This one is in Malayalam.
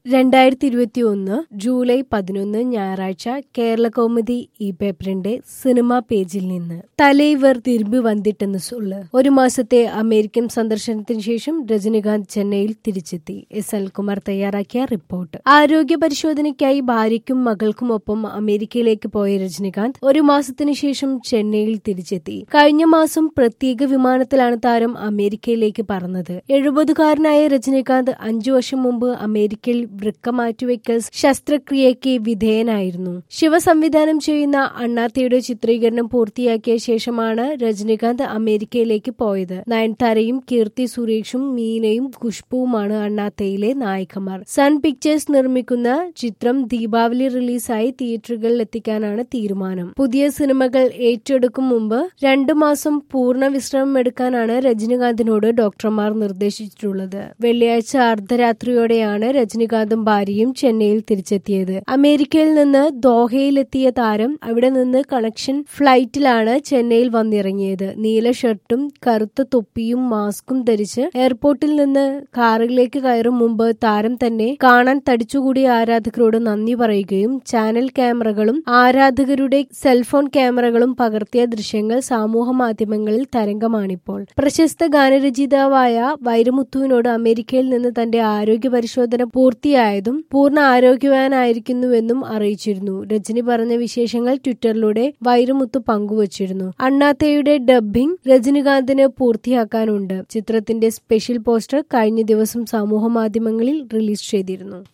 രണ്ടായിരത്തി ഇരുപത്തി ഒന്ന് ജൂലൈ പതിനൊന്ന് ഞായറാഴ്ച കേരള കൗമുദി ഈ പേപ്പറിന്റെ സിനിമാ പേജിൽ നിന്ന് തലൈവർ തിരുമ്പി വന്നിട്ടെന്ന് സൊല്ല് ഒരു മാസത്തെ അമേരിക്കൻ സന്ദർശനത്തിന് ശേഷം രജനികാന്ത് ചെന്നൈയിൽ തിരിച്ചെത്തി എസ് അൽകുമാർ തയ്യാറാക്കിയ റിപ്പോർട്ട് ആരോഗ്യ പരിശോധനയ്ക്കായി ഭാര്യയ്ക്കും മകൾക്കുമൊപ്പം അമേരിക്കയിലേക്ക് പോയ രജനികാന്ത് ഒരു മാസത്തിനു ശേഷം ചെന്നൈയിൽ തിരിച്ചെത്തി കഴിഞ്ഞ മാസം പ്രത്യേക വിമാനത്തിലാണ് താരം അമേരിക്കയിലേക്ക് പറന്നത് എഴുപതുകാരനായ രജനികാന്ത് അഞ്ചു വർഷം മുമ്പ് അമേരിക്കയിൽ വൃക്ക മാറ്റിവെക്കൽ ശസ്ത്രക്രിയയ്ക്ക് വിധേയനായിരുന്നു ശിവ സംവിധാനം ചെയ്യുന്ന അണ്ണാത്തയുടെ ചിത്രീകരണം പൂർത്തിയാക്കിയ ശേഷമാണ് രജനികാന്ത് അമേരിക്കയിലേക്ക് പോയത് നയൻതാരയും കീർത്തി സുരേഷും മീനയും ഖുഷ്ബുവുമാണ് അണ്ണാത്തയിലെ നായികമാർ സൺ പിക്ചേഴ്സ് നിർമ്മിക്കുന്ന ചിത്രം ദീപാവലി റിലീസായി തിയേറ്ററുകളിൽ എത്തിക്കാനാണ് തീരുമാനം പുതിയ സിനിമകൾ ഏറ്റെടുക്കും മുമ്പ് രണ്ടു മാസം പൂർണ്ണ വിശ്രമം എടുക്കാനാണ് രജനികാന്തിനോട് ഡോക്ടർമാർ നിർദ്ദേശിച്ചിട്ടുള്ളത് വെള്ളിയാഴ്ച അർദ്ധരാത്രിയോടെയാണ് രജനികാന്തും ഭാര്യയും ചെന്നൈയിൽ തിരിച്ചെത്തിയത് അമേരിക്കയിൽ നിന്ന് ദോഹയിലെത്തിയ താരം അവിടെ നിന്ന് കണക്ഷൻ ഫ്ലൈറ്റിലാണ് ചെന്നൈയിൽ വന്നിറങ്ങിയത് നീല ഷർട്ടും കറുത്ത തൊപ്പിയും മാസ്കും ധരിച്ച് എയർപോർട്ടിൽ നിന്ന് കാറിലേക്ക് കയറും മുമ്പ് താരം തന്നെ കാണാൻ തടിച്ചുകൂടിയ ആരാധകരോട് നന്ദി പറയുകയും ചാനൽ ക്യാമറകളും ആരാധകരുടെ സെൽഫോൺ ക്യാമറകളും പകർത്തിയ ദൃശ്യങ്ങൾ സമൂഹ മാധ്യമങ്ങളിൽ തരംഗമാണിപ്പോൾ പ്രശസ്ത ഗാനരചയിതാവായ വൈരമുത്തുവിനോട് അമേരിക്കയിൽ നിന്ന് തന്റെ ആരോഗ്യ പരിശോധന പൂർത്തിയായതും പൂർണ്ണ ആരോഗ്യവാനായിരിക്കുന്നുവെന്നും അറിയിച്ചിരുന്നു രജനി പറഞ്ഞ വിശേഷങ്ങൾ ട്വിറ്ററിലൂടെ വൈരമുത്തു പങ്കുവച്ചിരുന്നു അണ്ണാത്തയുടെ ഡബ്ബിംഗ് രജനികാന്തിന് പൂർത്തിയാക്കാനുണ്ട് ചിത്രത്തിന്റെ സ്പെഷ്യൽ പോസ്റ്റർ കഴിഞ്ഞ ദിവസം സമൂഹ മാധ്യമങ്ങളിൽ റിലീസ് ചെയ്തിരുന്നു